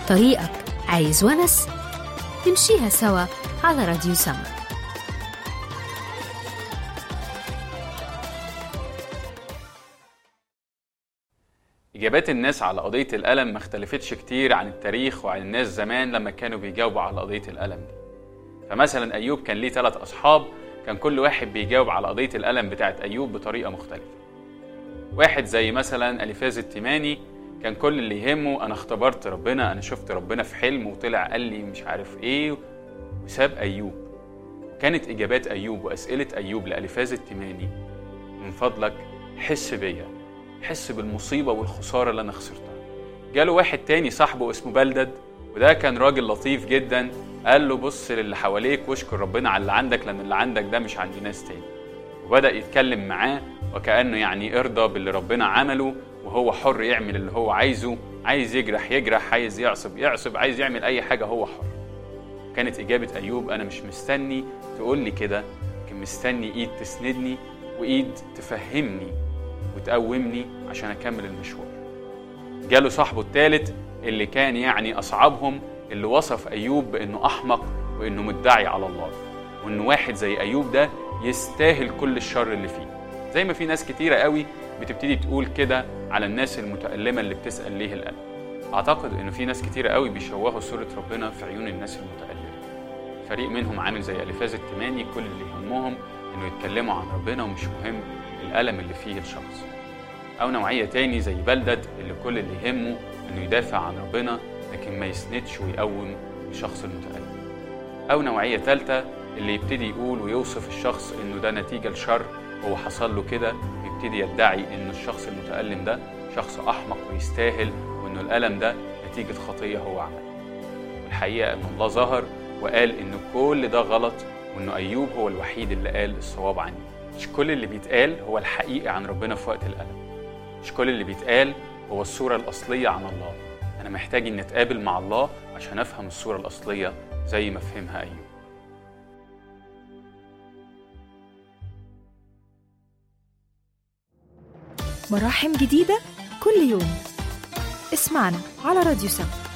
طريقك عايز ونس نمشيها سوا على راديو سما إجابات الناس على قضية الألم ما اختلفتش كتير عن التاريخ وعن الناس زمان لما كانوا بيجاوبوا على قضية الألم دي فمثلا أيوب كان ليه ثلاث أصحاب كان كل واحد بيجاوب على قضية الألم بتاعت أيوب بطريقة مختلفة واحد زي مثلا أليفاز التيماني كان كل اللي يهمه أنا اختبرت ربنا أنا شفت ربنا في حلم وطلع قال لي مش عارف إيه وساب أيوب كانت إجابات أيوب وأسئلة أيوب لأليفاز التيماني من فضلك حس بيا حس بالمصيبة والخسارة اللي أنا خسرتها جاله واحد تاني صاحبه اسمه بلدد وده كان راجل لطيف جدا قال له بص للي حواليك واشكر ربنا على اللي عندك لأن اللي عندك ده مش عند ناس تاني وبدأ يتكلم معاه وكأنه يعني ارضى باللي ربنا عمله وهو حر يعمل اللي هو عايزه عايز يجرح يجرح عايز يعصب يعصب عايز يعمل أي حاجة هو حر كانت إجابة أيوب أنا مش مستني تقول لي كده لكن مستني إيد تسندني وإيد تفهمني وتقومني عشان أكمل المشوار جاله صاحبه الثالث اللي كان يعني أصعبهم اللي وصف أيوب بأنه أحمق وأنه مدعي على الله وأنه واحد زي أيوب ده يستاهل كل الشر اللي فيه زي ما في ناس كتيرة قوي بتبتدي تقول كده على الناس المتألمة اللي بتسأل ليه الألم أعتقد إنه في ناس كتيرة قوي بيشوهوا صورة ربنا في عيون الناس المتألمة فريق منهم عامل زي أليفاز التماني كل اللي يهمهم إنه يتكلموا عن ربنا ومش مهم الألم اللي فيه الشخص أو نوعية تاني زي بلدد اللي كل اللي يهمه إنه يدافع عن ربنا لكن ما يسندش ويقوم الشخص المتألم أو نوعية تالتة اللي يبتدي يقول ويوصف الشخص إنه ده نتيجة لشر هو حصل له كده ويبتدي يدعي إن الشخص المتألم ده شخص أحمق ويستاهل وإنه الألم ده نتيجة خطية هو عملها الحقيقة إن الله ظهر وقال إن كل ده غلط وإنه أيوب هو الوحيد اللي قال الصواب عني مش كل اللي بيتقال هو الحقيقة عن ربنا في وقت الألم مش كل اللي بيتقال هو الصورة الأصلية عن الله أنا محتاج إني أتقابل مع الله عشان أفهم الصورة الأصلية زي ما فهمها أيوب مراحم جديدة كل يوم اسمعنا على راديو سما